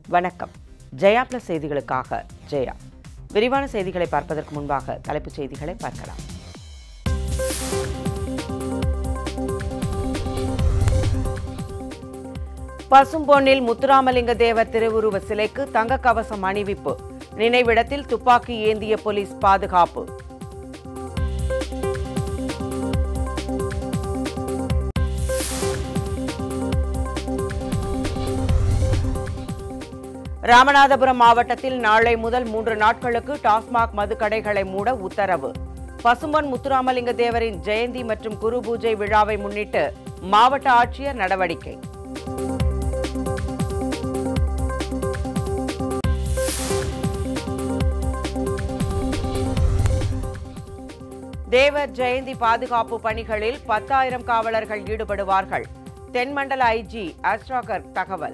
வணக்கம் ஜெயா பிளஸ் செய்திகளுக்காக ஜெயா விரிவான செய்திகளை பார்ப்பதற்கு முன்பாக தலைப்புச் செய்திகளை பார்க்கலாம் பசும்பொன்னில் முத்துராமலிங்க தேவர் திருவுருவ சிலைக்கு தங்க கவசம் அணிவிப்பு நினைவிடத்தில் துப்பாக்கி ஏந்திய போலீஸ் பாதுகாப்பு ராமநாதபுரம் மாவட்டத்தில் நாளை முதல் மூன்று நாட்களுக்கு டாஸ்மாக் மதுக்கடைகளை மூட உத்தரவு பசும்பொன் முத்துராமலிங்க தேவரின் ஜெயந்தி மற்றும் குரு பூஜை விழாவை முன்னிட்டு மாவட்ட ஆட்சியர் நடவடிக்கை தேவர் ஜெயந்தி பாதுகாப்பு பணிகளில் பத்தாயிரம் காவலர்கள் ஈடுபடுவார்கள் தென்மண்டல ஐஜி அஸ்ட்ராகர் தகவல்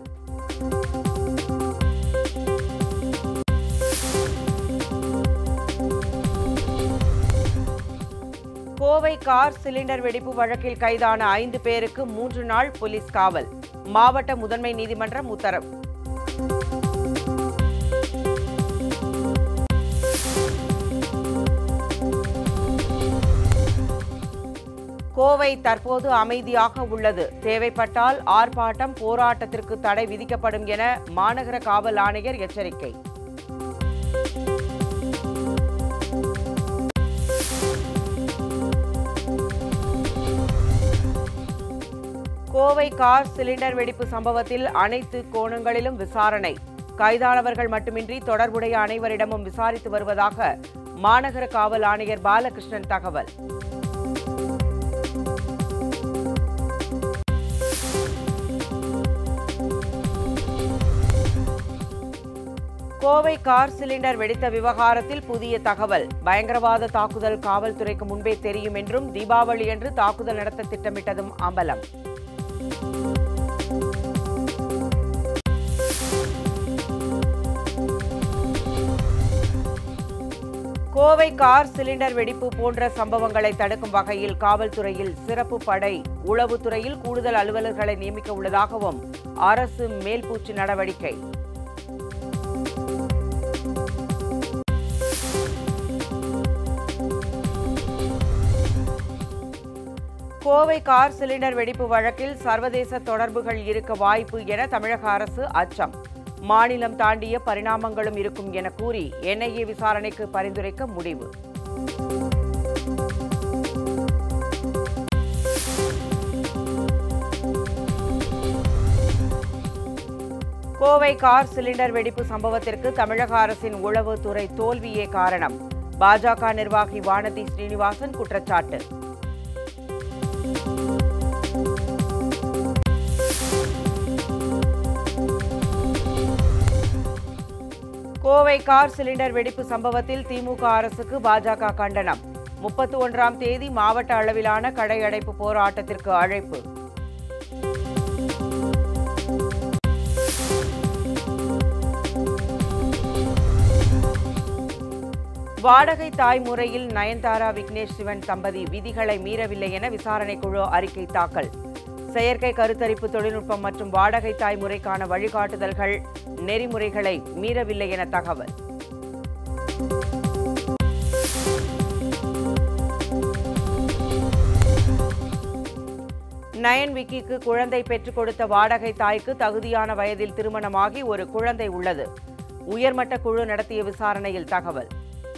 கோவை கார் சிலிண்டர் வெடிப்பு வழக்கில் கைதான ஐந்து பேருக்கு மூன்று நாள் போலீஸ் காவல் மாவட்ட முதன்மை நீதிமன்றம் உத்தரவு கோவை தற்போது அமைதியாக உள்ளது தேவைப்பட்டால் ஆர்ப்பாட்டம் போராட்டத்திற்கு தடை விதிக்கப்படும் என மாநகர காவல் ஆணையர் எச்சரிக்கை கோவை கார் சிலிண்டர் வெடிப்பு சம்பவத்தில் அனைத்து கோணங்களிலும் விசாரணை கைதானவர்கள் மட்டுமின்றி தொடர்புடைய அனைவரிடமும் விசாரித்து வருவதாக மாநகர காவல் ஆணையர் பாலகிருஷ்ணன் தகவல் கோவை கார் சிலிண்டர் வெடித்த விவகாரத்தில் புதிய தகவல் பயங்கரவாத தாக்குதல் காவல்துறைக்கு முன்பே தெரியும் என்றும் தீபாவளி என்று தாக்குதல் நடத்த திட்டமிட்டதும் அம்பலம் கோவை கார் சிலிண்டர் வெடிப்பு போன்ற சம்பவங்களை தடுக்கும் வகையில் காவல்துறையில் சிறப்பு படை உளவுத்துறையில் கூடுதல் அலுவலர்களை நியமிக்க உள்ளதாகவும் அரசு மேல்பூச்சு நடவடிக்கை கோவை கார் சிலிண்டர் வெடிப்பு வழக்கில் சர்வதேச தொடர்புகள் இருக்க வாய்ப்பு என தமிழக அரசு அச்சம் மாநிலம் தாண்டிய பரிணாமங்களும் இருக்கும் என கூறி என்ஐஏ விசாரணைக்கு பரிந்துரைக்க முடிவு கோவை கார் சிலிண்டர் வெடிப்பு சம்பவத்திற்கு தமிழக அரசின் உளவுத்துறை தோல்வியே காரணம் பாஜக நிர்வாகி வானதி ஸ்ரீனிவாசன் குற்றச்சாட்டு கோவை கார் சிலிண்டர் வெடிப்பு சம்பவத்தில் திமுக அரசுக்கு பாஜக கண்டனம் முப்பத்தி ஒன்றாம் தேதி மாவட்ட அளவிலான கடையடைப்பு போராட்டத்திற்கு அழைப்பு வாடகை தாய் முறையில் நயன்தாரா விக்னேஷ் சிவன் தம்பதி விதிகளை மீறவில்லை என விசாரணை குழு அறிக்கை தாக்கல் செயற்கை கருத்தரிப்பு தொழில்நுட்பம் மற்றும் வாடகை தாய் முறைக்கான வழிகாட்டுதல்கள் நெறிமுறைகளை மீறவில்லை என தகவல் நயன் விக்கிக்கு குழந்தை பெற்றுக் கொடுத்த வாடகை தாய்க்கு தகுதியான வயதில் திருமணமாகி ஒரு குழந்தை உள்ளது உயர்மட்ட குழு நடத்திய விசாரணையில் தகவல்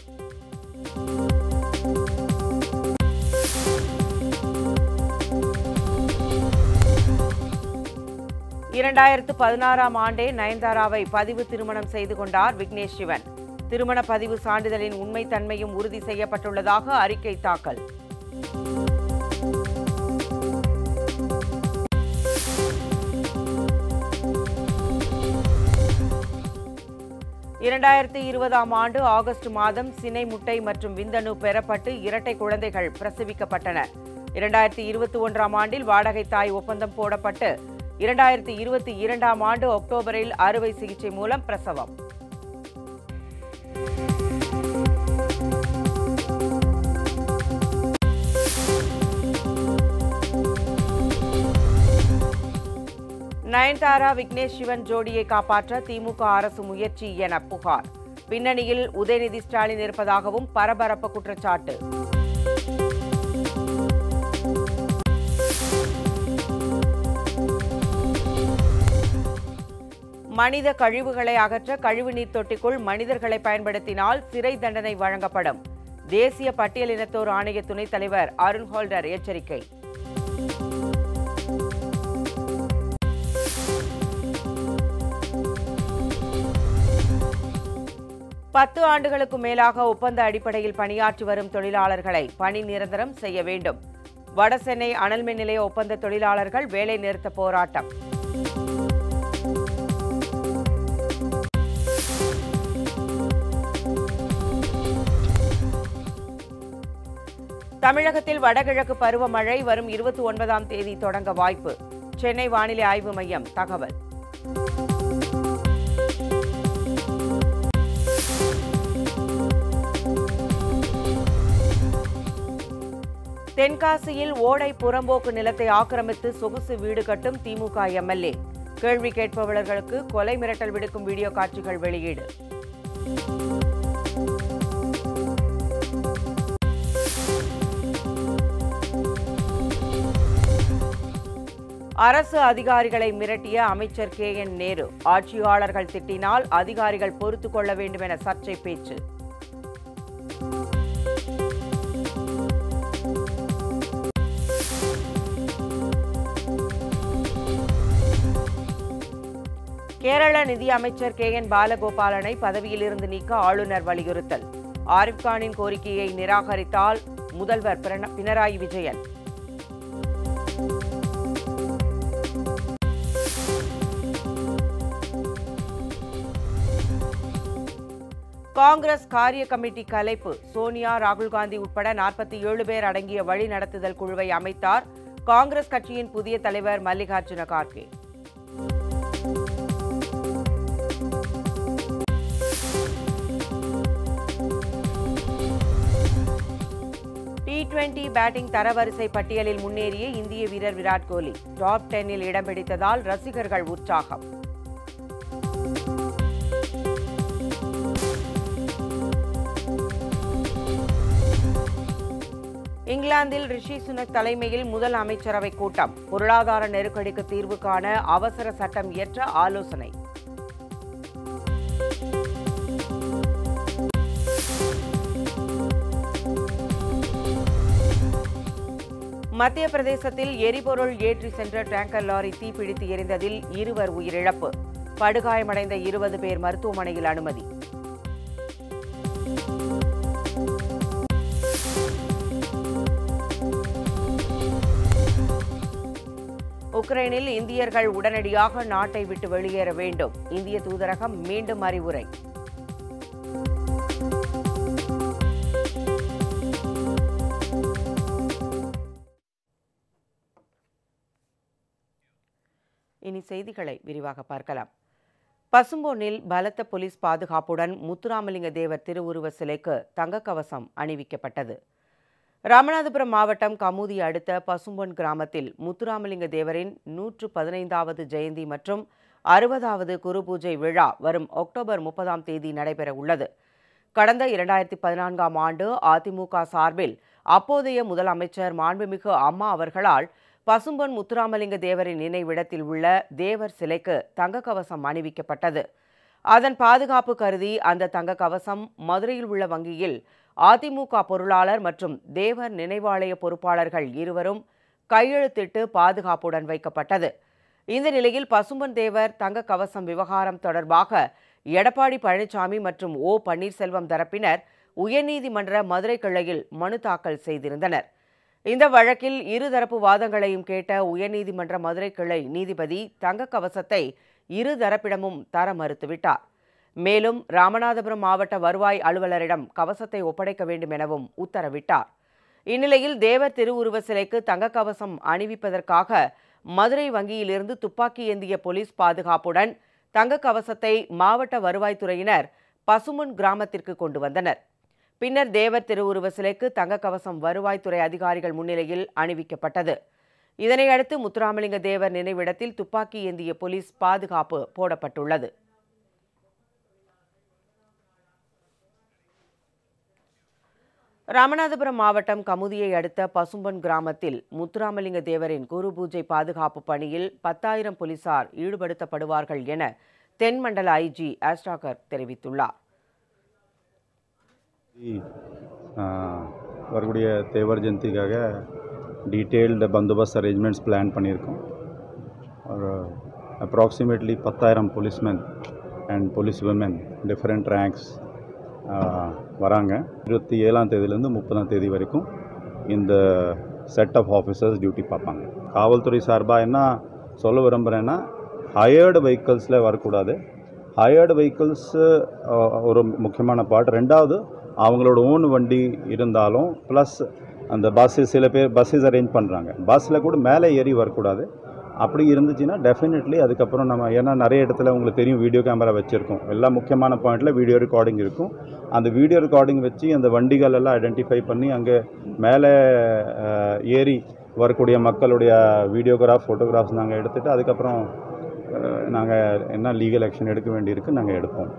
இரண்டாயிரத்து பதினாறாம் ஆண்டே நயன்தாராவை பதிவு திருமணம் செய்து கொண்டார் விக்னேஷ் சிவன் திருமண பதிவு சான்றிதழின் உண்மைத்தன்மையும் உறுதி செய்யப்பட்டுள்ளதாக அறிக்கை தாக்கல் இரண்டாயிரத்தி இருபதாம் ஆண்டு ஆகஸ்ட் மாதம் சினை முட்டை மற்றும் விந்தணு பெறப்பட்டு இரட்டை குழந்தைகள் பிரசவிக்கப்பட்டன இரண்டாயிரத்தி இருபத்தி ஒன்றாம் ஆண்டில் வாடகை தாய் ஒப்பந்தம் போடப்பட்டு இரண்டாயிரத்தி இருபத்தி இரண்டாம் ஆண்டு அக்டோபரில் அறுவை சிகிச்சை மூலம் பிரசவம் நயன்தாரா விக்னேஷ் சிவன் ஜோடியை காப்பாற்ற திமுக அரசு முயற்சி என புகார் பின்னணியில் உதயநிதி ஸ்டாலின் இருப்பதாகவும் பரபரப்பு குற்றச்சாட்டு மனித கழிவுகளை அகற்ற கழிவுநீர் தொட்டிக்குள் மனிதர்களை பயன்படுத்தினால் சிறை தண்டனை வழங்கப்படும் தேசிய பட்டியலினத்தோர் ஆணைய துணைத் தலைவர் அருண் ஹோல்டர் எச்சரிக்கை பத்து ஆண்டுகளுக்கு மேலாக ஒப்பந்த அடிப்படையில் பணியாற்றி வரும் தொழிலாளர்களை பணி நிரந்தரம் செய்ய வேண்டும் வடசென்னை அனல்மின் நிலைய ஒப்பந்த தொழிலாளர்கள் வேலை நிறுத்த போராட்டம் தமிழகத்தில் வடகிழக்கு பருவமழை வரும் இருபத்தி ஒன்பதாம் தேதி தொடங்க வாய்ப்பு சென்னை வானிலை ஆய்வு மையம் தகவல் தென்காசியில் ஓடை புறம்போக்கு நிலத்தை ஆக்கிரமித்து சொகுசு வீடு கட்டும் திமுக எம்எல்ஏ கேள்வி கேட்பவர்களுக்கு கொலை மிரட்டல் விடுக்கும் வீடியோ காட்சிகள் வெளியீடு அரசு அதிகாரிகளை மிரட்டிய அமைச்சர் கே என் நேரு ஆட்சியாளர்கள் திட்டினால் அதிகாரிகள் பொறுத்துக் கொள்ள வேண்டும் என சர்ச்சை பேச்சு கேரள நிதி அமைச்சர் கே என் பாலகோபாலனை பதவியிலிருந்து நீக்க ஆளுநர் வலியுறுத்தல் ஆரிஃப் கானின் கோரிக்கையை நிராகரித்தால் முதல்வர் பிரண- பினராயி விஜயன் காங்கிரஸ் காரிய கமிட்டி கலைப்பு சோனியா ராகுல் காந்தி உட்பட நாற்பத்தி ஏழு பேர் அடங்கிய வழிநடத்துதல் குழுவை அமைத்தார் காங்கிரஸ் கட்சியின் புதிய தலைவர் Mallikarjuna Kharge T twenty batting தரவரிசை பட்டியலில் முன்னேறிய இந்திய வீரர் விராட் கோலி டாப் டென்னில் இடம் பிடித்ததால் ரசிகர்கள் உற்சாகம் இங்கிலாந்தில் ரிஷி சுனக் தலைமையில் முதல் அமைச்சரவை கூட்டம் பொருளாதார நெருக்கடிக்கு தீர்வு காண அவசர சட்டம் இயற்ற ஆலோசனை மத்திய பிரதேசத்தில் எரிபொருள் ஏற்றி சென்ற டேங்கர் லாரி தீப்பிடித்து எரிந்ததில் இருவர் உயிரிழப்பு படுகாயமடைந்த இருபது பேர் மருத்துவமனையில் அனுமதி உக்ரைனில் இந்தியர்கள் உடனடியாக நாட்டை விட்டு வெளியேற வேண்டும் இந்திய தூதரகம் மீண்டும் அறிவுரை இனி செய்திகளை விரிவாக பார்க்கலாம் பசும்பொன்னில் பலத்த போலீஸ் பாதுகாப்புடன் முத்துராமலிங்க தேவர் திருவுருவ சிலைக்கு தங்கக்கவசம் அணிவிக்கப்பட்டது ராமநாதபுரம் மாவட்டம் கமுதி அடுத்த பசும்பொன் கிராமத்தில் முத்துராமலிங்க தேவரின் நூற்று பதினைந்தாவது ஜெயந்தி மற்றும் அறுபதாவது குரு பூஜை விழா வரும் அக்டோபர் முப்பதாம் தேதி நடைபெற உள்ளது கடந்த இரண்டாயிரத்தி பதினான்காம் ஆண்டு அதிமுக சார்பில் அப்போதைய முதலமைச்சர் மாண்புமிகு அம்மா அவர்களால் பசும்பொன் முத்துராமலிங்க தேவரின் நினைவிடத்தில் உள்ள தேவர் சிலைக்கு தங்கக்கவசம் அணிவிக்கப்பட்டது அதன் பாதுகாப்பு கருதி அந்த தங்கக்கவசம் மதுரையில் உள்ள வங்கியில் அதிமுக பொருளாளர் மற்றும் தேவர் நினைவாலய பொறுப்பாளர்கள் இருவரும் கையெழுத்திட்டு பாதுகாப்புடன் வைக்கப்பட்டது இந்த நிலையில் பசும்பன் தேவர் தங்க கவசம் விவகாரம் தொடர்பாக எடப்பாடி பழனிசாமி மற்றும் ஓ பன்னீர்செல்வம் தரப்பினர் உயர்நீதிமன்ற மதுரை கிளையில் மனு தாக்கல் செய்திருந்தனர் இந்த வழக்கில் இருதரப்பு வாதங்களையும் கேட்ட உயர்நீதிமன்ற மதுரை கிளை நீதிபதி தங்க கவசத்தை இரு தரப்பிடமும் தர மறுத்துவிட்டார் மேலும் ராமநாதபுரம் மாவட்ட வருவாய் அலுவலரிடம் கவசத்தை ஒப்படைக்க வேண்டும் எனவும் உத்தரவிட்டார் இந்நிலையில் தேவர் திருவுருவ சிலைக்கு தங்க கவசம் அணிவிப்பதற்காக மதுரை வங்கியிலிருந்து துப்பாக்கி ஏந்திய போலீஸ் பாதுகாப்புடன் தங்க கவசத்தை மாவட்ட வருவாய்த்துறையினர் பசுமுன் கிராமத்திற்கு கொண்டு வந்தனர் பின்னர் தேவர் திருவுருவ சிலைக்கு தங்க கவசம் வருவாய்த்துறை அதிகாரிகள் முன்னிலையில் அணிவிக்கப்பட்டது இதனையடுத்து முத்துராமலிங்க தேவர் நினைவிடத்தில் துப்பாக்கி ஏந்திய போலீஸ் பாதுகாப்பு போடப்பட்டுள்ளது ராமநாதபுரம் மாவட்டம் கமுதியை அடுத்த பசும்பன் கிராமத்தில் முத்துராமலிங்க தேவரின் குரு பூஜை பாதுகாப்பு பணியில் பத்தாயிரம் போலீசார் ஈடுபடுத்தப்படுவார்கள் என தென்மண்டல ஐஜி ஆஸ்ட்ராகர் தெரிவித்துள்ளார் ஆஹ், வரக்கூடிய தேவர் ஜெயந்திக்காக டீட்டெயில்டு பந்தோபஸ்த் அரேஞ்ச்மெண்ட்ஸ் பிளான் பண்ணியிருக்கோம் ஒரு அப்ராக்சிமேட்லி பத்தாயிரம் policemen and police women different ranks வராங்க இருபத்தி ஏழாம் தேதியிலேருந்து முப்பதாம் தேதி வரைக்கும் இந்த செட் ஆஃப் ஆஃபீஸர்ஸ் டியூட்டி பார்ப்பாங்க காவல்துறை சார்பாக என்ன சொல்ல விரும்புகிறேன்னா ஹயர்டு வெஹிக்கல்ஸில் வரக்கூடாது ஹயர்டு வெஹிக்கிள்ஸு ஒரு முக்கியமான பார்ட் ரெண்டாவது அவங்களோட ஓன் வண்டி இருந்தாலும் ப்ளஸ் அந்த பஸ்ஸு சில பேர் பஸ்ஸஸ் அரேஞ்ச் பண்ணுறாங்க பஸ்ஸில் கூட மேலே ஏறி வரக்கூடாது அப்படி இருந்துச்சுன்னா டெஃபினெட்லி அதுக்கப்புறம் நம்ம ஏன்னா நிறைய இடத்துல உங்களுக்கு தெரியும் வீடியோ கேமரா வச்சுருக்கோம் எல்லா முக்கியமான பாயிண்டில் வீடியோ ரெக்கார்டிங் இருக்கும் அந்த வீடியோ ரெக்கார்டிங் வச்சு அந்த வண்டிகள் எல்லாம் ஐடென்டிஃபை பண்ணி அங்கே மேலே அஹ், ஏறி வரக்கூடிய மக்களுடைய வீடியோகிராஃப் ஃபோட்டோகிராஃப்ஸ் நாங்கள் எடுத்துகிட்டு அதுக்கப்புறம் நாங்கள் என்ன லீகல் ஆக்ஷன் எடுக்க வேண்டியிருக்கு நாங்கள் எடுப்போம்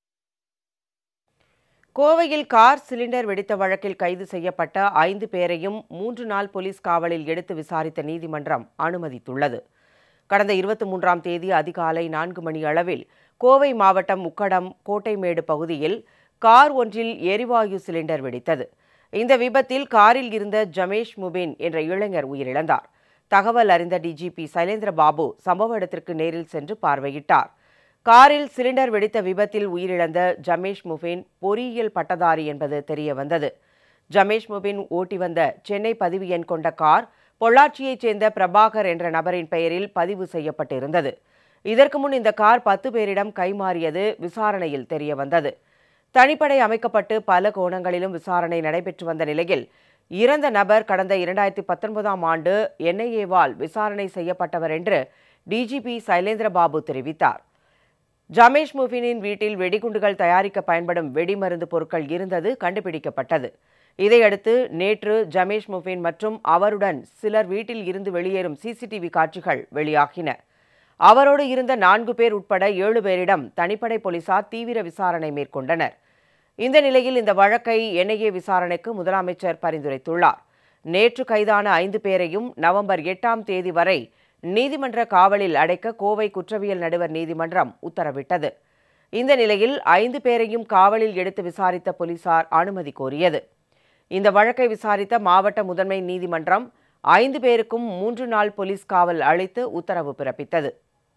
கோவையில் கார் சிலிண்டர் வெடித்த வழக்கில் கைது செய்யப்பட்ட ஐந்து பேரையும் மூன்று நாள் போலீஸ் காவலில் எடுத்து விசாரித்த நீதிமன்றம் அனுமதித்துள்ளது கடந்த இருபத்தி மூன்றாம் தேதி அதிகாலை நான்கு மணி அளவில் கோவை மாவட்டம் முக்கடம் கோட்டைமேடு பகுதியில் கார் ஒன்றில் எரிவாயு சிலிண்டர் வெடித்தது இந்த விபத்தில் காரில் இருந்த ஜமேஷ் முபின் என்ற இளைஞர் உயிரிழந்தார் தகவல் அறிந்த டிஜிபி சைலேந்திர பாபு சம்பவ இடத்திற்கு நேரில் சென்று பார்வையிட்டார் காரில் சிலிண்டர் வெடித்த விபத்தில் உயிரிழந்த ஜமேஷ் முபின் பொறியியல் பட்டதாரி என்பது தெரிய வந்தது ஜமேஷ் முபின் ஓட்டி வந்த சென்னை பதிவு எண் கொண்ட கார் பொள்ளாச்சியைச் சேர்ந்த பிரபாகர் என்ற நபரின் பெயரில் பதிவு செய்யப்பட்டிருந்தது இதற்கு முன் இந்த கார் பத்து பேரிடம் கைமாறியது விசாரணையில் தெரிய வந்தது தனிப்படை அமைக்கப்பட்டு பல கோணங்களிலும் விசாரணை நடைபெற்று வந்த நிலையில் இறந்த நபர் கடந்த இரண்டாயிரத்தி பத்தொன்பதாம் ஆண்டு என்ஐஏவால் விசாரணை செய்யப்பட்டவர் என்று டிஜிபி சைலேந்திர பாபு தெரிவித்தார் ஜமேஷ் முஃபினின் வீட்டில் வெடிகுண்டுகள் தயாரிக்க பயன்படும் வெடிமருந்து பொருட்கள் இருந்தது கண்டுபிடிக்கப்பட்டது இதையடுத்து நேற்று ஜமேஷ் முஃபின் மற்றும் அவருடன் சிலர் வீட்டில் இருந்து வெளியேறும் சிசிடிவி காட்சிகள் வெளியாகின அவரோடு இருந்த நான்கு பேர் உட்பட ஏழு பேரிடம் தனிப்படை போலீசார் தீவிர விசாரணை மேற்கொண்டனர் இந்த நிலையில் இந்த வழக்கை என்ஐஏ விசாரணைக்கு முதலமைச்சர் பரிந்துரைத்துள்ளார் நேற்று கைதான ஐந்து பேரையும் நவம்பர் எட்டாம் தேதி வரை நீதிமன்ற காவலில் அடைக்க கோவை குற்றவியல் நடுவர் நீதிமன்றம் உத்தரவிட்டது இந்த நிலையில் ஐந்து பேரையும் காவலில் எடுத்து விசாரித்த போலீசார் அனுமதி கோரியது இந்த வழக்கை விசாரித்த மாவட்ட முதன்மை நீதிமன்றம் ஐந்து பேருக்கும் மூன்று நாள் போலீஸ் காவல் அளித்து உத்தரவு பிறப்பித்தது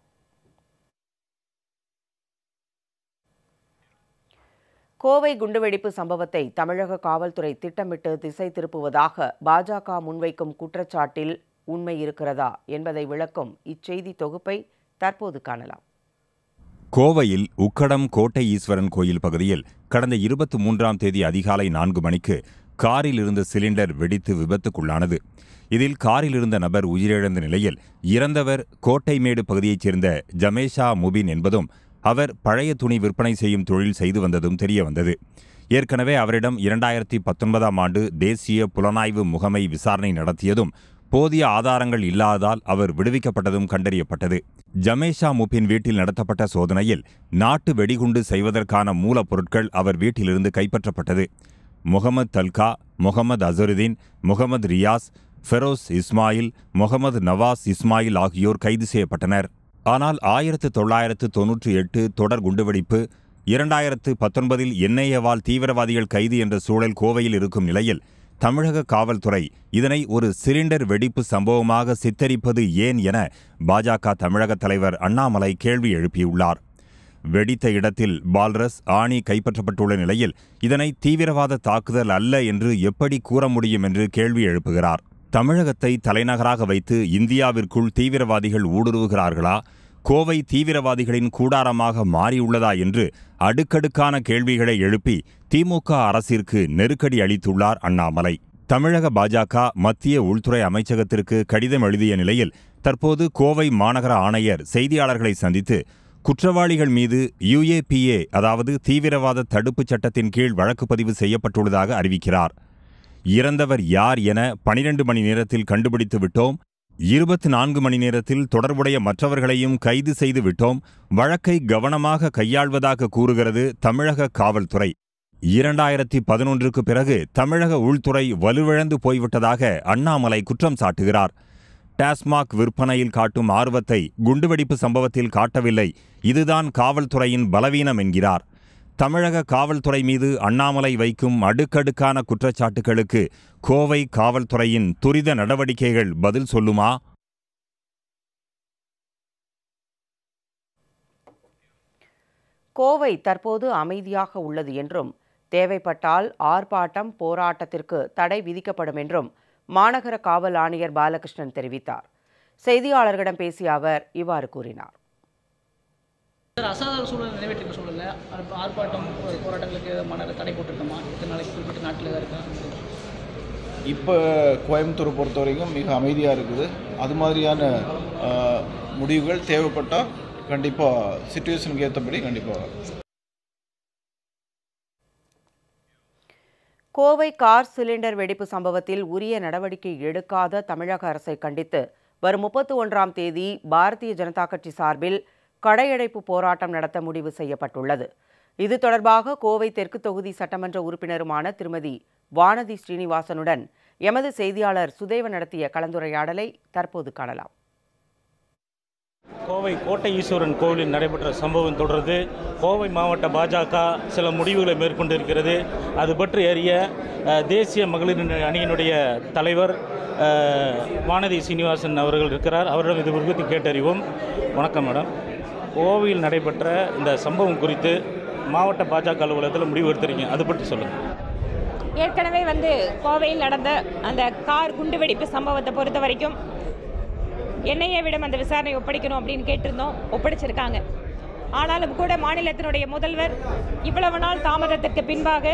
கோவை குண்டுவெடிப்பு சம்பவத்தை தமிழக காவல்துறை திட்டமிட்டு திசை திருப்புவதாக பாஜக முன்வைக்கும் குற்றச்சாட்டில் உண்மை இருக்கிறதா என்பதை விளக்கும் இச்செய்தி தொகுப்பை தற்போது காணலாம் கோவையில் உக்கடம் கோட்டை ஈஸ்வரன் கோயில் பகுதியில் கடந்த இருபத்தி மூன்றாம் தேதி அதிகாலை நான்கு மணிக்கு காரில் இருந்த சிலிண்டர் வெடித்து விபத்துக்குள்ளானது இதில் காரில் இருந்த நபர் உயிரிழந்த நிலையில் இறந்தவர் கோட்டைமேடு பகுதியைச் சேர்ந்த ஜமேஷா முபின் என்பதும் அவர் பழைய துணி விற்பனை செய்யும் தொழில் செய்து வந்ததும் தெரிய வந்தது ஏற்கனவே அவரிடம் இரண்டாயிரத்தி பத்தொன்பதாம் ஆண்டு தேசிய புலனாய்வு முகமை விசாரணை நடத்தியதும் போதிய ஆதாரங்கள் இல்லாததால் அவர் விடுவிக்கப்பட்டதும் கண்டறியப்பட்டது ஜமேஷா முபின் வீட்டில் நடத்தப்பட்ட சோதனையில் நாட்டு வெடிகுண்டு செய்வதற்கான மூலப்பொருட்கள் அவர் வீட்டிலிருந்து கைப்பற்றப்பட்டது முகமது தல்கா முகமது அசருதீன் முகமது ரியாஸ் ஃபெரோஸ் இஸ்மாயில் முகமது நவாஸ் இஸ்மாயில் ஆகியோர் கைது செய்யப்பட்டனர் ஆனால் ஆயிரத்து தொள்ளாயிரத்து தொன்னூற்றி எட்டு தொடர் குண்டுவெடிப்பு இரண்டாயிரத்து பத்தொன்பதில் என்ஐஏவால் தீவிரவாதிகள் கைது என்ற சூழல் கோவையில் இருக்கும் நிலையில் தமிழக காவல்துறை இதனை ஒரு சிலிண்டர் வெடிப்பு சம்பவமாக சித்தரிப்பது ஏன் என பாஜக தமிழக தலைவர் அண்ணாமலை கேள்வி எழுப்பியுள்ளார் வெடித்த இடத்தில் பால்ரஸ் ஆணி கைப்பற்றப்பட்டுள்ள நிலையில் இதனை தீவிரவாத தாக்குதல் அல்ல என்று எப்படி கூற முடியும் என்று கேள்வி எழுப்புகிறார் தமிழகத்தை தலைநகராக வைத்து இந்தியாவிற்குள் தீவிரவாதிகள் ஊடுருவுகிறார்களா கோவை தீவிரவாதிகளின் கூடாரமாக மாறியுள்ளதா என்று அடுக்கடுக்கான கேள்விகளை எழுப்பி திமுக அரசிற்கு நெருக்கடி அளித்துள்ளார் அண்ணாமலை தமிழக பாஜக மத்திய உள்துறை அமைச்சகத்திற்கு கடிதம் எழுதிய நிலையில் தற்போது கோவை மாநகர ஆணையர் செய்தியாளர்களை சந்தித்து குற்றவாளிகள் மீது யுஏபிஏ அதாவது தீவிரவாத தடுப்புச் சட்டத்தின் கீழ் வழக்கு பதிவு செய்யப்பட்டுள்ளதாக அறிவிக்கிறார் இறந்தவர் யார் என பனிரெண்டு மணி நேரத்தில் கண்டுபிடித்து விட்டோம் இருபத்தி நான்கு மணி நேரத்தில் தொடர்புடைய மற்றவர்களையும் கைது செய்து விட்டோம் வழக்கை கவனமாக கையாள்வதாக கூறுகிறது தமிழக காவல்துறை இரண்டாயிரத்தி பதினொன்றுக்கு பிறகு தமிழக உள்துறை வலுவிழந்து போய்விட்டதாக அண்ணாமலை குற்றம் சாட்டுகிறார் டாஸ்மாக் விற்பனையில் காட்டும் ஆர்வத்தை குண்டுவெடிப்பு சம்பவத்தில் காட்டவில்லை இதுதான் காவல்துறையின் பலவீனம் என்கிறார் தமிழக காவல்துறை மீது அண்ணாமலை வைக்கும் அடுக்கடுக்கான குற்றச்சாட்டுகளுக்கு கோவை காவல்துறையின் துரித நடவடிக்கைகள் பதில் சொல்லுமா கோவை தற்போது அமைதியாக உள்ளது என்றும் தேவைப்பட்டால் ஆர்ப்பாட்டம் போராட்டத்திற்கு தடை விதிக்கப்படும் என்றும் மாநகர காவல் ஆணையர் பாலகிருஷ்ணன் தெரிவித்தார் செய்தியாளர்களிடம் பேசிய அவர் இவ்வாறு கூறினார் சார் அசாதாரண சூழல் நிறைவேற்றிருக்க சூழல்ல ஆர்ப்ப- ஆர்ப்பாட்டம் போ- போராட்டங்களுக்கு மன தடை போட்டிருக்கோமா இத்தனை நாளைக்கு குறிப்பிட்ட நாட்டில் தான் இருக்கா இப்போ கோயம்புத்தூர் பொறுத்த வரைக்கும் மிக அமைதியாக இருக்குது அது மாதிரியான ஆஹ், முடிவுகள் தேவைப்பட்டால் கண்டிப்பாக சுச்சுவேஷனுக்கு ஏற்றபடி கண்டிப்பாக கோவை கார் சிலிண்டர் வெடிப்பு சம்பவத்தில் உரிய நடவடிக்கை எடுக்காத தமிழக அரசை கண்டித்து வரும் முப்பத்தி ஒன்றாம் தேதி பாரதிய ஜனதா கட்சி சார்பில் கடையடைப்பு போராட்டம் நடத்த முடிவு செய்யப்பட்டுள்ளது இது தொடர்பாக கோவை தெற்கு தொகுதி சட்டமன்ற உறுப்பினருமான திருமதி வானதி ஸ்ரீனிவாசனுடன் எமது செய்தியாளர் சுதேவன் நடத்திய கலந்துரையாடலை தற்போது காணலாம் கோவை கோட்டை ஈஸ்வரன் கோவிலில் நடைபெற்ற சம்பவம் தொடர்ந்து கோவை மாவட்ட பாஜக சில முடிவுகளை மேற்கொண்டிருக்கிறது அது பற்றி அறிய அஹ், தேசிய மகளிர் அணியினுடைய தலைவர் அஹ், வானதி சீனிவாசன் அவர்கள் இருக்கிறார் அவரிடம் இது குறித்து கேட்டறிவோம் வணக்கம் மேடம் கோவையில் நடைபெற்ற இந்த சம்பவம் குறித்து மாவட்ட பாஜக அலுவலகத்தில் முடிவு எடுத்துறீங்க அது பற்றி சொல்லுங்கள் ஏற்கனவே வந்து கோவையில் நடந்த அந்த கார் குண்டுவெடிப்பு சம்பவத்தை பொறுத்த வரைக்கும் என்ஐஏவிடம் அந்த விசாரணை ஒப்படைக்கணும் அப்படின்னு கேட்டிருந்தோம் ஒப்படைச்சிருக்காங்க ஆனாலும் கூட மாநிலத்தினுடைய முதல்வர் இவ்வளவு நாள் தாமதத்திற்கு பின்பாக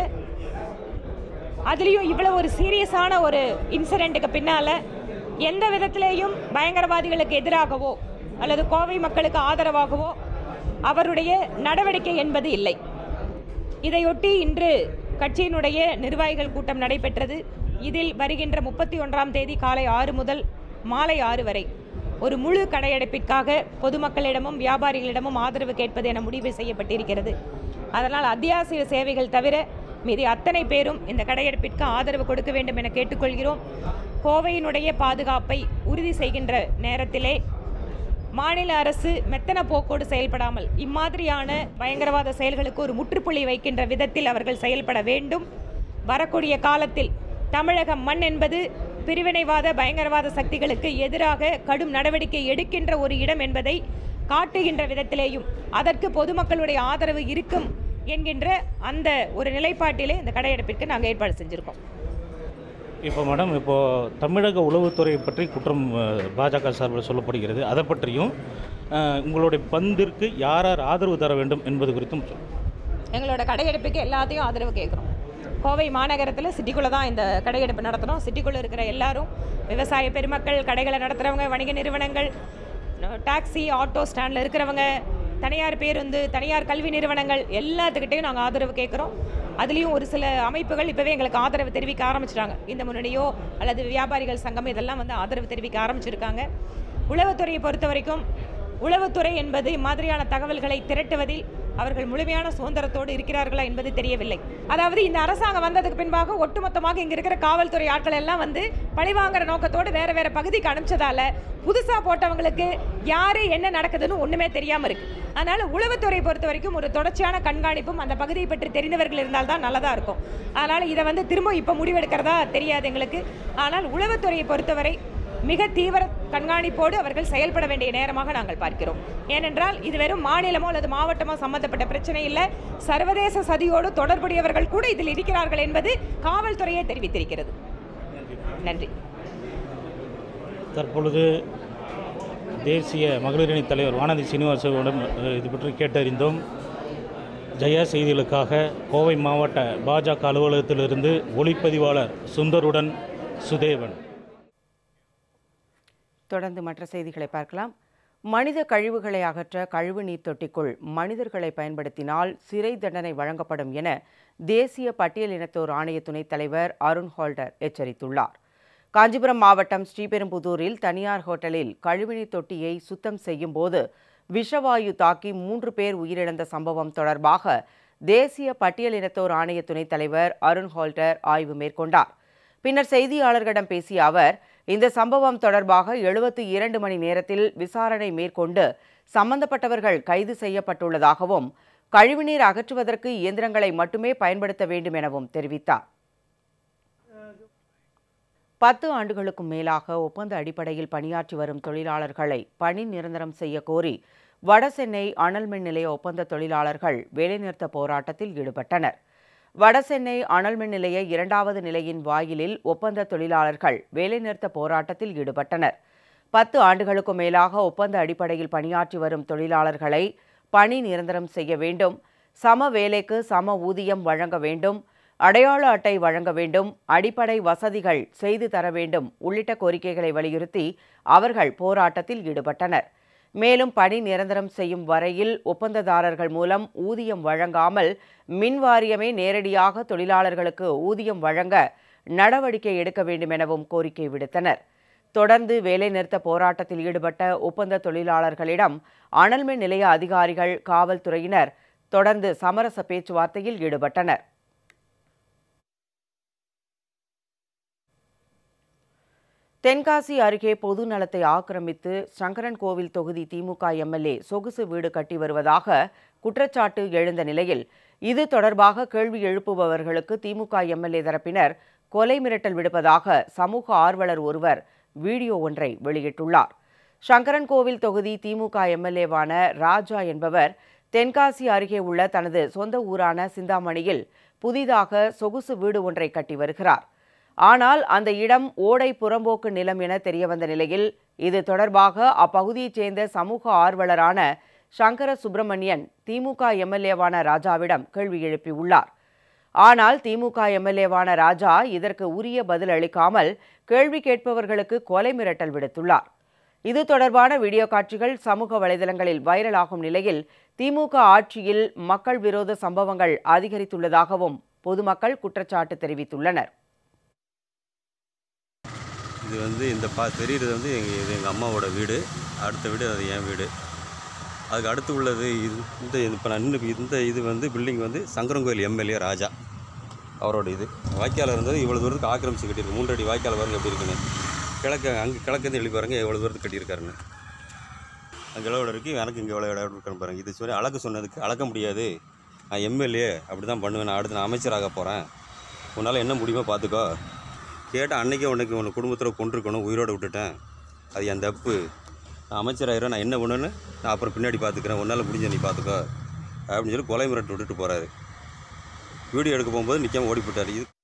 அதுலேயும் இவ்வளவு ஒரு சீரியஸான ஒரு இன்சிடெண்ட்டுக்கு பின்னால் எந்த விதத்திலேயும் பயங்கரவாதிகளுக்கு எதிராகவோ அல்லது கோவை மக்களுக்கு ஆதரவாகவோ அவருடைய நடவடிக்கை என்பது இல்லை இதையொட்டி இன்று கட்சியினுடைய நிர்வாகிகள் கூட்டம் நடைபெற்றது இதில் வருகின்ற முப்பத்தி ஒன்றாம் தேதி காலை ஆறு முதல் மாலை ஆறு வரை ஒரு முழு கடையடைப்பிற்காக பொதுமக்களிடமும் வியாபாரிகளிடமும் ஆதரவு கேட்பது என முடிவு செய்யப்பட்டிருக்கிறது அதனால் அத்தியாவசிய சேவைகள் தவிர மீதி அத்தனை பேரும் இந்த கடையெடுப்பிற்கு ஆதரவு கொடுக்க வேண்டும் என கேட்டுக்கொள்கிறோம் கோவையினுடைய பாதுகாப்பை உறுதி செய்கின்ற நேரத்திலே மாநில அரசு மெத்தன போக்கோடு செயல்படாமல் இம்மாதிரியான பயங்கரவாத செயல்களுக்கு ஒரு முற்றுப்புள்ளி வைக்கின்ற விதத்தில் அவர்கள் செயல்பட வேண்டும் வரக்கூடிய காலத்தில் தமிழக மண் என்பது பிரிவினைவாத பயங்கரவாத சக்திகளுக்கு எதிராக கடும் நடவடிக்கை எடுக்கின்ற ஒரு இடம் என்பதை காட்டுகின்ற விதத்திலேயும் அதற்கு பொதுமக்களுடைய ஆதரவு இருக்கும் என்கின்ற அந்த ஒரு நிலைப்பாட்டிலே இந்த கடையெடுப்பிற்கு நாங்கள் ஏற்பாடு செஞ்சுருக்கோம் இப்போ மேடம் இப்போது தமிழக உளவுத்துறை பற்றி குற்றம் அஹ், பாஜக சார்பில் சொல்லப்படுகிறது அதை பற்றியும் அஹ், உங்களுடைய பந்திற்கு யார் யார் ஆதரவு தர வேண்டும் என்பது குறித்தும் சொல்லுங்கள் எங்களோட கடையெடுப்புக்கு எல்லாத்தையும் ஆதரவு கேட்குறோம் கோவை மாநகரத்தில் சிட்டிக்குள்ளே தான் இந்த கடையெடுப்பு நடத்துகிறோம் சிட்டிக்குள்ளே இருக்கிற எல்லாரும் விவசாய பெருமக்கள் கடைகளை நடத்துகிறவங்க வணிக நிறுவனங்கள் டாக்ஸி ஆட்டோ ஸ்டாண்டில் இருக்கிறவங்க தனியார் பேருந்து தனியார் கல்வி நிறுவனங்கள் எல்லாத்துக்கிட்டையும் நாங்கள் ஆதரவு கேட்குறோம் அதுலேயும் ஒரு சில அமைப்புகள் இப்போவே எங்களுக்கு ஆதரவு தெரிவிக்க ஆரம்பிச்சிட்டாங்க இந்த முன்னணியோ அல்லது வியாபாரிகள் சங்கம் இதெல்லாம் வந்து ஆதரவு தெரிவிக்க ஆரம்பிச்சிருக்காங்க உளவுத்துறையை பொறுத்த வரைக்கும் உளவுத்துறை என்பது இம்மாதிரியான தகவல்களை திரட்டுவதில் அவர்கள் முழுமையான சுதந்திரத்தோடு இருக்கிறார்களா என்பது தெரியவில்லை அதாவது இந்த அரசாங்கம் வந்ததுக்கு பின்பாக ஒட்டுமொத்தமாக இங்க இருக்கிற காவல்துறை ஆட்கள் எல்லாம் வந்து பழிவாங்கிற நோக்கத்தோடு வேற வேற பகுதிக்கு அனுப்பிச்சதால புதுசா போட்டவங்களுக்கு யாரு என்ன நடக்குதுன்னு ஒண்ணுமே தெரியாம இருக்கு அதனால உளவுத்துறை பொறுத்த வரைக்கும் ஒரு தொடர்ச்சியான கண்காணிப்பும் அந்த பகுதியை பற்றி தெரிந்தவர்கள் இருந்தால் தான் நல்லதா இருக்கும் அதனால இதை வந்து திரும்ப இப்ப முடிவெடுக்கிறதா தெரியாது எங்களுக்கு ஆனால் உளவுத்துறையை பொறுத்தவரை மிக தீவிர கண்காணிப்போடு அவர்கள் செயல்பட வேண்டிய நேரமாக நாங்கள் பார்க்கிறோம் ஏனென்றால் இது வெறும் மாநிலமோ அல்லது மாவட்டமோ சம்பந்தப்பட்ட பிரச்சனை இல்லை சர்வதேச சதியோடு தொடர்புடையவர்கள் கூட இதில் இருக்கிறார்கள் என்பது காவல்துறையே தெரிவித்திருக்கிறது நன்றி தற்பொழுது தேசிய மகளிர் அணி தலைவர் வானதி சீனிவாசனிடம் அஹ், இது பற்றி கேட்டறிந்தோம் ஜெயா செய்திகளுக்காக கோவை மாவட்ட பாஜக அலுவலகத்திலிருந்து ஒளிப்பதிவாளர் சுந்தருடன் சுதேவன் தொடர்ந்து மற்ற செய்திகளை பார்க்கலாம் மனித கழிவுகளை அகற்ற கழிவு நீர் தொட்டிக்குள் மனிதர்களை பயன்படுத்தினால் சிறை தண்டனை வழங்கப்படும் என தேசிய பட்டியலினத்தோர் ஆணைய துணைத் தலைவர் அருண் ஹோல்டர் எச்சரித்துள்ளார் காஞ்சிபுரம் மாவட்டம் ஸ்ரீபெரும்புதூரில் தனியார் ஹோட்டலில் கழிவுநீர் தொட்டியை சுத்தம் செய்யும் போது விஷவாயு தாக்கி மூன்று பேர் உயிரிழந்த சம்பவம் தொடர்பாக தேசிய பட்டியலினத்தோர் ஆணைய துணைத் தலைவர் அருண் ஹால்டர் ஆய்வு மேற்கொண்டார் பின்னர் செய்தியாளர்களிடம் பேசிய அவர் இந்த சம்பவம் தொடர்பாக எழுபத்தி இரண்டு மணி நேரத்தில் விசாரணை மேற்கொண்டு சம்பந்தப்பட்டவர்கள் கைது செய்யப்பட்டுள்ளதாகவும் கழிவுநீர் அகற்றுவதற்கு இயந்திரங்களை மட்டுமே பயன்படுத்த வேண்டும் எனவும் தெரிவித்தார் பத்து ஆண்டுகளுக்கும் மேலாக ஒப்பந்த அடிப்படையில் பணியாற்றி வரும் தொழிலாளர்களை பணி நிரந்தரம் செய்ய கோரி வடசென்னை அனல் மின் நிலைய ஒப்பந்த தொழிலாளர்கள் வேலைநிறுத்த போராட்டத்தில் ஈடுபட்டனர் வடசென்னை அனல் மின் நிலைய இரண்டாவது நிலையின் வாயிலில் ஒப்பந்த தொழிலாளர்கள் வேலைநிறுத்த போராட்டத்தில் ஈடுபட்டனர் பத்து ஆண்டுகளுக்கும் மேலாக ஒப்பந்த அடிப்படையில் பணியாற்றி வரும் தொழிலாளர்களை பணி நிரந்தரம் செய்ய வேண்டும் சம வேலைக்கு சம ஊதியம் வழங்க வேண்டும் அடையாள அட்டை வழங்க வேண்டும் அடிப்படை வசதிகள் செய்து தர வேண்டும் உள்ளிட்ட கோரிக்கைகளை வலியுறுத்தி அவர்கள் போராட்டத்தில் ஈடுபட்டனர் மேலும் பணி நிரந்தரம் செய்யும் வரையில் ஒப்பந்ததாரர்கள் மூலம் ஊதியம் வழங்காமல் மின் வாரியமே நேரடியாக தொழிலாளர்களுக்கு ஊதியம் வழங்க நடவடிக்கை எடுக்க வேண்டும் எனவும் கோரிக்கை விடுத்தனர் தொடர்ந்து வேலைநிறுத்த போராட்டத்தில் ஈடுபட்ட ஒப்பந்த தொழிலாளர்களிடம் அனல்மின் நிலைய அதிகாரிகள் காவல்துறையினர் தொடர்ந்து சமரச பேச்சுவார்த்தையில் ஈடுபட்டனர் தென்காசி அருகே பொது நலத்தை ஆக்கிரமித்து சங்கரன் கோவில் தொகுதி திமுக எம்எல்ஏ சொகுசு வீடு கட்டி வருவதாக குற்றச்சாட்டு எழுந்த நிலையில் இது தொடர்பாக கேள்வி எழுப்புபவர்களுக்கு திமுக எம்எல்ஏ தரப்பினர் கொலை மிரட்டல் விடுப்பதாக சமூக ஆர்வலர் ஒருவர் வீடியோ ஒன்றை வெளியிட்டுள்ளார் சங்கரன் கோவில் தொகுதி திமுக எம்எல்ஏவான ராஜா என்பவர் தென்காசி அருகே உள்ள தனது சொந்த ஊரான சிந்தாமணியில் புதிதாக சொகுசு வீடு ஒன்றை கட்டி வருகிறார் ஆனால் அந்த இடம் ஓடை புறம்போக்கு நிலம் என தெரியவந்த நிலையில் இது தொடர்பாக அப்பகுதியைச் சேர்ந்த சமூக ஆர்வலரான சங்கர சுப்பிரமணியன் திமுக எம்எல்ஏவான ராஜாவிடம் கேள்வி எழுப்பியுள்ளார் ஆனால் திமுக எம்எல்ஏவான ராஜா இதற்கு உரிய பதில் அளிக்காமல் கேள்வி கேட்பவர்களுக்கு கொலை மிரட்டல் விடுத்துள்ளார் இது தொடர்பான வீடியோ காட்சிகள் சமூக வலைதளங்களில் வைரலாகும் நிலையில் திமுக ஆட்சியில் மக்கள் விரோத சம்பவங்கள் அதிகரித்துள்ளதாகவும் பொதுமக்கள் குற்றச்சாட்டு தெரிவித்துள்ளனர் இது வந்து இந்த பா தெரியுறது வந்து எங்கள் இது எங்கள் அம்மாவோட வீடு அடுத்த வீடு அது என் வீடு அதுக்கு அடுத்து உள்ளது இது இந்த இப்போ நான் நின்று இந்த இது வந்து பில்டிங் வந்து சங்கரங்கோயில் எம்எல்ஏ ராஜா அவரோட இது வாய்க்கால் இருந்தது இவ்வளோ தூரத்துக்கு ஆக்கிரமிச்சு கட்டியிருக்கு மூன்றடி வாய்க்கால் பாருங்க எப்படி இருக்குன்னு கிழக்கு அங்கே கிழக்கு எழுதி பாருங்க எவ்வளோ தூரத்துக்கு கட்டியிருக்காருன்னு அங்கே எவ்வளோ இடம் இருக்குது எனக்கு இங்கே எவ்வளோ இடம் இருக்குன்னு பாருங்க இது சொல்லி அளக்க சொன்னதுக்கு அளக்க முடியாது நான் எம்எல்ஏ அப்படி தான் பண்ணுவேன் நான் அடுத்து நான் அமைச்சராக போகிறேன் உன்னால் என்ன முடியுமோ பார்த்துக்கோ கேட்டால் அன்றைக்கே உனக்கு உன் குடும்பத்தில் கொண்டிருக்கணும் உயிரோடு விட்டுட்டேன் அது என் தப்பு நான் அமைச்சராகிறேன் நான் என்ன பண்ணுன்னு நான் அப்புறம் பின்னாடி பார்த்துக்கிறேன் உன்னால் முடிஞ்ச நீ பார்த்துக்கோ அப்படின்னு சொல்லி கொலை மிரட்டு விட்டுட்டு போகிறாரு வீடியோ எடுக்க போகும்போது நிற்காம ஓடி போட்டார் இது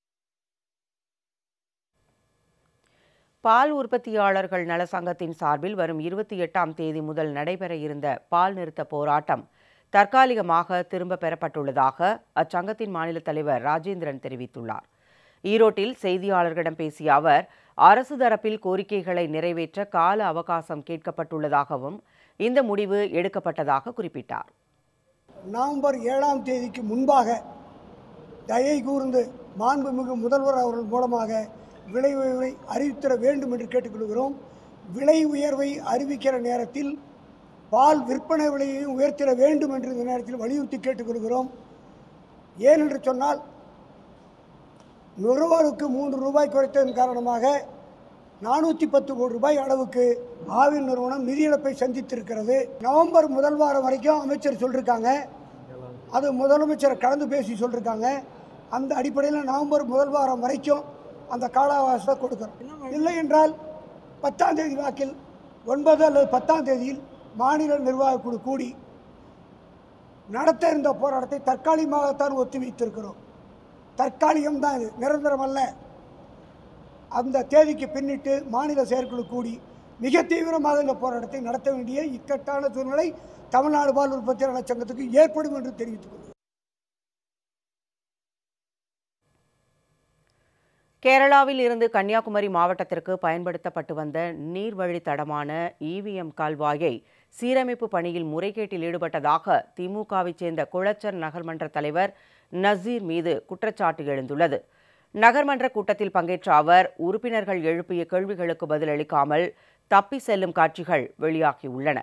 பால் உற்பத்தியாளர்கள் நல சங்கத்தின் சார்பில் வரும் இருபத்தி எட்டாம் தேதி முதல் நடைபெற இருந்த பால் நிறுத்த போராட்டம் தற்காலிகமாக திரும்ப பெறப்பட்டுள்ளதாக அச்சங்கத்தின் மாநில தலைவர் ராஜேந்திரன் தெரிவித்துள்ளார் ஈரோட்டில் செய்தியாளர்களிடம் பேசிய அவர் அரசு தரப்பில் கோரிக்கைகளை நிறைவேற்ற கால அவகாசம் கேட்கப்பட்டுள்ளதாகவும் இந்த முடிவு எடுக்கப்பட்டதாக குறிப்பிட்டார் நவம்பர் ஏழாம் தேதிக்கு முன்பாக தயை கூர்ந்து மாண்புமிகு முதல்வர் அவர்கள் மூலமாக விலை உயர்வை அறிவித்திட வேண்டும் என்று கேட்டுக்கொள்கிறோம் விலை உயர்வை அறிவிக்கிற நேரத்தில் பால் விற்பனை விலையையும் உயர்த்திட வேண்டும் என்று இந்த நேரத்தில் வலியுறுத்தி கேட்டுக்கொள்கிறோம் ஏனென்று சொன்னால் நுகர்வோருக்கு மூன்று ரூபாய் குறைத்ததன் காரணமாக நானூற்றி பத்து கோடி ரூபாய் அளவுக்கு ஆவின் நிறுவனம் நிதி இழப்பை சந்தித்திருக்கிறது நவம்பர் முதல் வாரம் வரைக்கும் அமைச்சர் சொல்லியிருக்காங்க அது முதலமைச்சர் கலந்து பேசி சொல்லியிருக்காங்க அந்த அடிப்படையில் நவம்பர் முதல் வாரம் வரைக்கும் அந்த கால அவகாசத்தை கொடுக்குறோம் இல்லை என்றால் பத்தாம் தேதி வாக்கில் ஒன்பது அல்லது பத்தாம் தேதியில் மாநில நிர்வாக குழு கூடி நடத்த இருந்த போராட்டத்தை தற்காலிகமாகத்தான் ஒத்தி வைத்திருக்கிறோம் தற்காலிகம் தான் இது நிரந்தரம் அல்ல அந்த தேதிக்கு பின்னிட்டு மாநில செயற்குழு கூடி மிக தீவிரமாக இந்த போராட்டத்தை நடத்த வேண்டிய இக்கட்டான சூழ்நிலை தமிழ்நாடு பால் உற்பத்தியாளர் சங்கத்துக்கு ஏற்படும் என்று தெரிவித்துக் கொள்கிறேன் கேரளாவில் இருந்து கன்னியாகுமரி மாவட்டத்திற்கு பயன்படுத்தப்பட்டு வந்த நீர்வழி தடமான இவிஎம் கால்வாயை சீரமைப்பு பணியில் முறைகேட்டில் ஈடுபட்டதாக திமுகவைச் சேர்ந்த குளச்சர் நகர்மன்ற தலைவர் நசீர் மீது குற்றச்சாட்டு எழுந்துள்ளது நகர்மன்ற கூட்டத்தில் பங்கேற்ற அவர் உறுப்பினர்கள் எழுப்பிய கேள்விகளுக்கு பதிலளிக்காமல் தப்பி செல்லும் காட்சிகள் வெளியாகியுள்ளன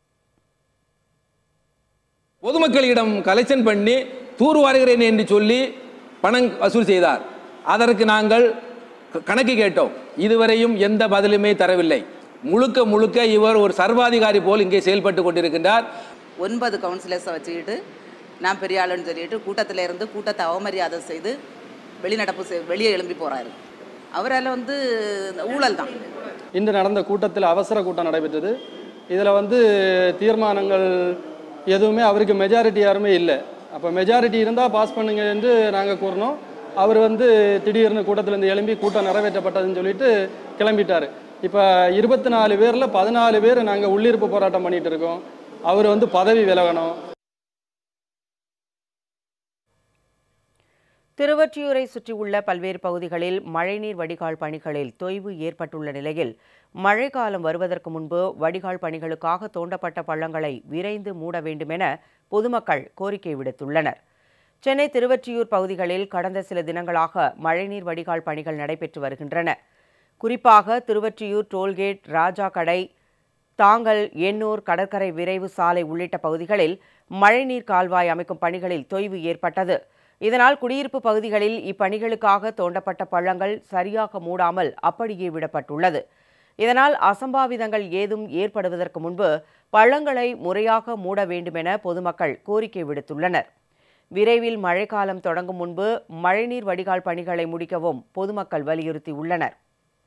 பொதுமக்களிடம் கலெக்ஷன் பண்ணி தூர்வாருகிறேன் என்று சொல்லி பணம் வசூல் செய்தார் அதற்கு நாங்கள் க- கணக்கு கேட்டோம் இதுவரையும் எந்த பதிலுமே தரவில்லை முழுக்க முழுக்க இவர் ஒரு சர்வாதிகாரி போல் இங்கே செயல்பட்டு கொண்டிருக்கின்றார் ஒன்பது கவுன்சிலர்ஸை வச்சுக்கிட்டு நான் பெரிய ஆளுன்னு சொல்லிட்டு கூட்டத்தில் இருந்து கூட்டத்தை அவமரியாதை செய்து வெளிநடப்பு செய் வெளியே எழும்பி போகிறாரு அவரால் வந்து ஊழல் தான் இன்று நடந்த கூட்டத்தில் அவசர கூட்டம் நடைபெற்றது இதில் வந்து தீர்மானங்கள் எதுவுமே அவருக்கு மெஜாரிட்டி யாருமே இல்லை அப்போ மெஜாரிட்டி இருந்தால் பாஸ் பண்ணுங்க என்று நாங்கள் கூறினோம் அவர் வந்து திடீர்னு கூட்டத்திலேருந்து எழும்பி கூட்டம் நிறைவேற்றப்பட்டதுன்னு சொல்லிட்டு கிளம்பிட்டார் இப்போ இருபத்தி நாலு பேரில் பதினாலு பேர் நாங்கள் உள்ளிருப்பு போராட்டம் பண்ணிட்டு இருக்கோம் அவர் வந்து பதவி விலகணும் திருவொற்றியூரை சுற்றியுள்ள பல்வேறு பகுதிகளில் மழைநீர் வடிகால் பணிகளில் தொய்வு ஏற்பட்டுள்ள நிலையில் மழைக்காலம் வருவதற்கு முன்பு வடிகால் பணிகளுக்காக தோண்டப்பட்ட பள்ளங்களை விரைந்து மூட வேண்டுமென பொதுமக்கள் கோரிக்கை விடுத்துள்ளனர் சென்னை திருவொற்றியூர் பகுதிகளில் கடந்த சில தினங்களாக மழைநீர் வடிகால் பணிகள் நடைபெற்று வருகின்றன குறிப்பாக திருவொற்றியூர் டோல்கேட் ராஜா கடை தாங்கல் எண்ணூர் கடற்கரை விரைவு சாலை உள்ளிட்ட பகுதிகளில் மழைநீர் கால்வாய் அமைக்கும் பணிகளில் தொய்வு ஏற்பட்டது இதனால் குடியிருப்பு பகுதிகளில் இப்பணிகளுக்காக தோண்டப்பட்ட பள்ளங்கள் சரியாக மூடாமல் அப்படியே விடப்பட்டுள்ளது இதனால் அசம்பாவிதங்கள் ஏதும் ஏற்படுவதற்கு முன்பு பள்ளங்களை முறையாக மூட வேண்டுமென பொதுமக்கள் கோரிக்கை விடுத்துள்ளனர் விரைவில் மழைக்காலம் தொடங்கும் முன்பு மழைநீர் வடிகால் பணிகளை முடிக்கவும் பொதுமக்கள் வலியுறுத்தியுள்ளனர்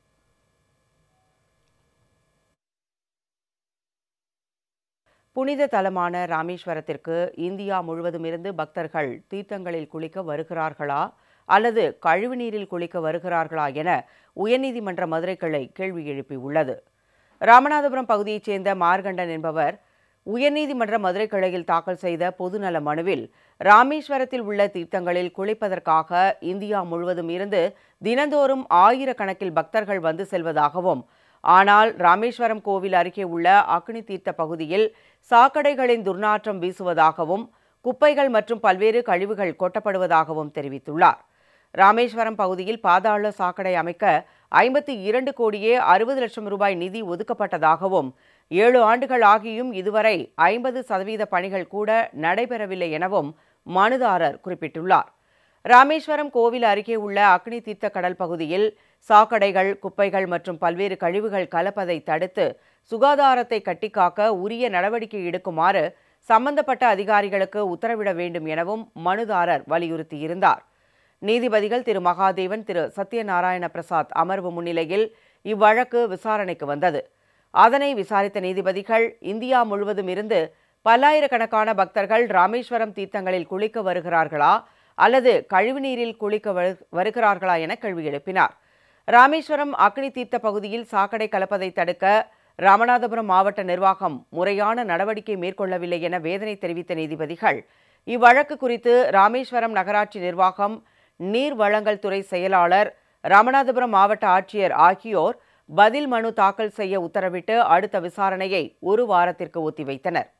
புனித தலமான ராமேஸ்வரத்திற்கு இந்தியா முழுவதும் இருந்து பக்தர்கள் தீர்த்தங்களில் குளிக்க வருகிறார்களா அல்லது கழிவுநீரில் குளிக்க வருகிறார்களா என உயர்நீதிமன்ற மதுரை கிளை கேள்வி எழுப்பியுள்ளது ராமநாதபுரம் பகுதியைச் சேர்ந்த மார்கண்டன் என்பவர் உயர்நீதிமன்ற மதுரை கிளையில் தாக்கல் செய்த பொதுநல மனுவில் ராமேஸ்வரத்தில் உள்ள தீர்த்தங்களில் குளிப்பதற்காக இந்தியா முழுவதும் இருந்து தினந்தோறும் ஆயிரக்கணக்கில் பக்தர்கள் வந்து செல்வதாகவும் ஆனால் ராமேஸ்வரம் கோவில் அருகே உள்ள அக்னி தீர்த்த பகுதியில் சாக்கடைகளின் துர்நாற்றம் வீசுவதாகவும் குப்பைகள் மற்றும் பல்வேறு கழிவுகள் கொட்டப்படுவதாகவும் தெரிவித்துள்ளார் ராமேஸ்வரம் பகுதியில் பாதாள சாக்கடை அமைக்க ஐம்பத்தி இரண்டு கோடியே அறுபது லட்சம் ரூபாய் நிதி ஒதுக்கப்பட்டதாகவும் ஏழு ஆண்டுகள் ஆகியும் இதுவரை ஐம்பது சதவீத பணிகள் கூட நடைபெறவில்லை எனவும் மனுதாரர் குறிப்பிட்டுள்ளார் ராமேஸ்வரம் கோவில் அருகே உள்ள அக்னி தீர்த்த கடல் பகுதியில் சாக்கடைகள் குப்பைகள் மற்றும் பல்வேறு கழிவுகள் கலப்பதை தடுத்து சுகாதாரத்தை கட்டிக்காக்க உரிய நடவடிக்கை எடுக்குமாறு சம்பந்தப்பட்ட அதிகாரிகளுக்கு உத்தரவிட வேண்டும் எனவும் மனுதாரர் வலியுறுத்தியிருந்தார் நீதிபதிகள் திரு மகாதேவன் திரு சத்யநாராயண பிரசாத் அமர்வு முன்னிலையில் இவ்வழக்கு விசாரணைக்கு வந்தது அதனை விசாரித்த நீதிபதிகள் இந்தியா முழுவதும் இருந்து பல்லாயிரக்கணக்கான பக்தர்கள் ராமேஸ்வரம் தீர்த்தங்களில் குளிக்க வருகிறார்களா அல்லது கழிவுநீரில் குளிக்க வரு- வருகிறார்களா என கேள்வி எழுப்பினார் ராமேஸ்வரம் அக்னி தீர்த்த பகுதியில் சாக்கடை கலப்பதை தடுக்க ராமநாதபுரம் மாவட்ட நிர்வாகம் முறையான நடவடிக்கை மேற்கொள்ளவில்லை என வேதனை தெரிவித்த நீதிபதிகள் இவ்வழக்கு குறித்து ராமேஸ்வரம் நகராட்சி நிர்வாகம் நீர் வழங்கல் துறை செயலாளர் ராமநாதபுரம் மாவட்ட ஆட்சியர் ஆகியோர் பதில் மனு தாக்கல் செய்ய உத்தரவிட்டு அடுத்த விசாரணையை ஒரு வாரத்திற்கு ஒத்திவைத்தனர்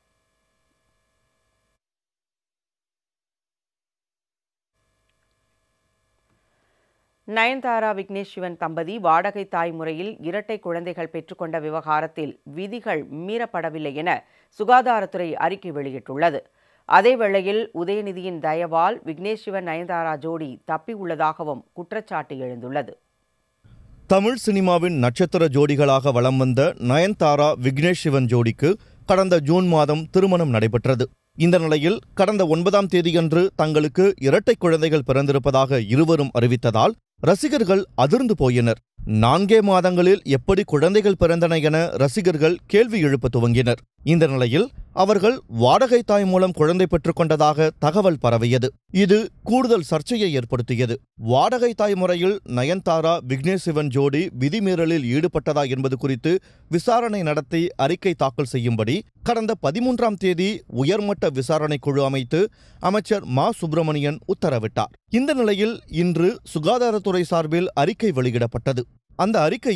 நயன்தாரா விக்னேஷ் சிவன் தம்பதி வாடகை தாய் முறையில் இரட்டை குழந்தைகள் பெற்றுக்கொண்ட விவகாரத்தில் விதிகள் மீறப்படவில்லை என சுகாதாரத்துறை அறிக்கை வெளியிட்டுள்ளது அதேவேளையில் உதயநிதியின் தயவால் விக்னேஷ் சிவன் நயன்தாரா ஜோடி தப்பியுள்ளதாகவும் குற்றச்சாட்டு எழுந்துள்ளது தமிழ் சினிமாவின் நட்சத்திர ஜோடிகளாக வலம் வந்த நயன்தாரா விக்னேஷ் சிவன் ஜோடிக்கு கடந்த ஜூன் மாதம் திருமணம் நடைபெற்றது இந்த நிலையில் கடந்த ஒன்பதாம் தேதியன்று தங்களுக்கு இரட்டை குழந்தைகள் பிறந்திருப்பதாக இருவரும் அறிவித்ததால் ரசிகர்கள் அதிர்ந்து போயினர் நான்கே மாதங்களில் எப்படி குழந்தைகள் பிறந்தன என ரசிகர்கள் கேள்வி எழுப்ப துவங்கினர் இந்த நிலையில் அவர்கள் வாடகை தாய் மூலம் குழந்தை பெற்றுக்கொண்டதாக தகவல் பரவியது இது கூடுதல் சர்ச்சையை ஏற்படுத்தியது வாடகை தாய் முறையில் நயன்தாரா விக்னேஷ் சிவன் ஜோடி விதிமீறலில் ஈடுபட்டதா என்பது குறித்து விசாரணை நடத்தி அறிக்கை தாக்கல் செய்யும்படி கடந்த பதிமூன்றாம் தேதி உயர்மட்ட விசாரணை குழு அமைத்து அமைச்சர் மா சுப்பிரமணியன் உத்தரவிட்டார் இந்த நிலையில் இன்று சுகாதாரத்துறை சார்பில் அறிக்கை வெளியிடப்பட்டது அந்த அறிக்கையில்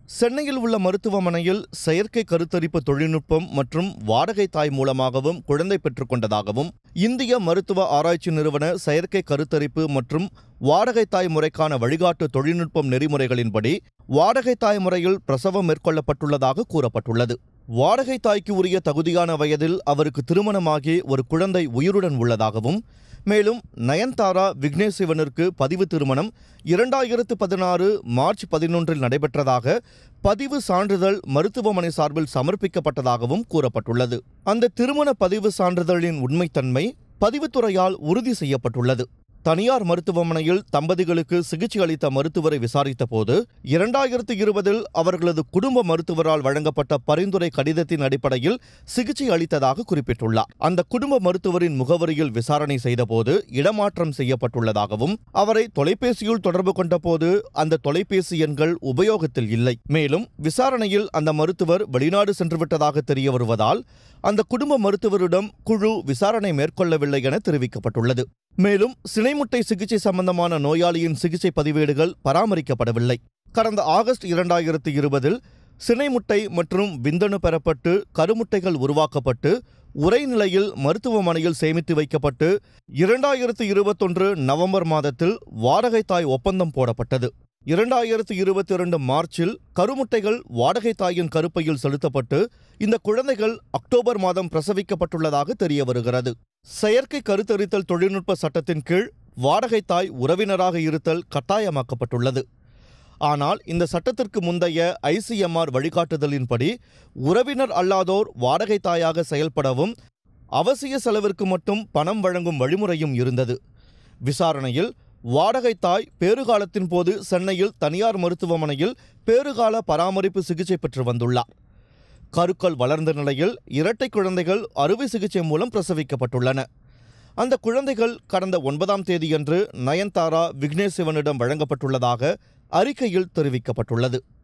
சென்னையில் உள்ள மருத்துவமனையில் செயற்கை கருத்தரிப்பு தொழில்நுட்பம் மற்றும் வாடகை தாய் மூலமாகவும் குழந்தை பெற்றுக்கொண்டதாகவும் இந்திய மருத்துவ ஆராய்ச்சி நிறுவன செயற்கை கருத்தரிப்பு மற்றும் வாடகை தாய் முறைக்கான வழிகாட்டு தொழில்நுட்பம் நெறிமுறைகளின்படி வாடகை தாய் முறையில் பிரசவம் மேற்கொள்ளப்பட்டுள்ளதாக கூறப்பட்டுள்ளது வாடகை தாய்க்கு உரிய தகுதியான வயதில் அவருக்கு திருமணமாகி ஒரு குழந்தை உயிருடன் உள்ளதாகவும் மேலும் நயன்தாரா விக்னேஷ் சிவனிற்கு பதிவு திருமணம் இரண்டாயிரத்து பதினாறு மார்ச் பதினொன்றில் நடைபெற்றதாக பதிவு சான்றிதழ் மருத்துவமனை சார்பில் சமர்ப்பிக்கப்பட்டதாகவும் கூறப்பட்டுள்ளது அந்த திருமண பதிவு சான்றிதழின் உண்மைத்தன்மை பதிவுத்துறையால் உறுதி செய்யப்பட்டுள்ளது தனியார் மருத்துவமனையில் தம்பதிகளுக்கு சிகிச்சை அளித்த மருத்துவரை விசாரித்தபோது இரண்டாயிரத்து இருபதில் அவர்களது குடும்ப மருத்துவரால் வழங்கப்பட்ட பரிந்துரை கடிதத்தின் அடிப்படையில் சிகிச்சை அளித்ததாக குறிப்பிட்டுள்ளார் அந்த குடும்ப மருத்துவரின் முகவரியில் விசாரணை செய்தபோது இடமாற்றம் செய்யப்பட்டுள்ளதாகவும் அவரை தொலைபேசியில் தொடர்பு கொண்டபோது அந்த தொலைபேசி எண்கள் உபயோகத்தில் இல்லை மேலும் விசாரணையில் அந்த மருத்துவர் வெளிநாடு சென்றுவிட்டதாக தெரிய வருவதால் அந்த குடும்ப மருத்துவரிடம் குழு விசாரணை மேற்கொள்ளவில்லை என தெரிவிக்கப்பட்டுள்ளது மேலும் சினைமுட்டை சிகிச்சை சம்பந்தமான நோயாளியின் சிகிச்சை பதிவேடுகள் பராமரிக்கப்படவில்லை கடந்த ஆகஸ்ட் இரண்டாயிரத்து இருபதில் சினைமுட்டை மற்றும் விந்தணு பெறப்பட்டு கருமுட்டைகள் உருவாக்கப்பட்டு உரை நிலையில் மருத்துவமனையில் சேமித்து வைக்கப்பட்டு இரண்டாயிரத்து இருபத்தொன்று நவம்பர் மாதத்தில் வாடகை தாய் ஒப்பந்தம் போடப்பட்டது இரண்டாயிரத்து இருபத்தி இரண்டு மார்ச்சில் கருமுட்டைகள் வாடகை தாயின் கருப்பையில் செலுத்தப்பட்டு இந்த குழந்தைகள் அக்டோபர் மாதம் பிரசவிக்கப்பட்டுள்ளதாக தெரிய வருகிறது செயற்கை கருத்தரித்தல் தொழில்நுட்ப சட்டத்தின் கீழ் வாடகை தாய் உறவினராக இருத்தல் கட்டாயமாக்கப்பட்டுள்ளது ஆனால் இந்த சட்டத்திற்கு முந்தைய ஐசிஎம்ஆர் வழிகாட்டுதலின்படி உறவினர் அல்லாதோர் வாடகை தாயாக செயல்படவும் அவசிய செலவிற்கு மட்டும் பணம் வழங்கும் வழிமுறையும் இருந்தது விசாரணையில் வாடகை தாய் பேறுகாலத்தின் போது சென்னையில் தனியார் மருத்துவமனையில் பேறுகால பராமரிப்பு சிகிச்சை பெற்று வந்துள்ளார் கருக்கள் வளர்ந்த நிலையில் இரட்டை குழந்தைகள் அறுவை சிகிச்சை மூலம் பிரசவிக்கப்பட்டுள்ளன அந்த குழந்தைகள் கடந்த ஒன்பதாம் தேதியன்று நயன்தாரா விக்னேஷ் சிவனிடம் வழங்கப்பட்டுள்ளதாக அறிக்கையில் தெரிவிக்கப்பட்டுள்ளது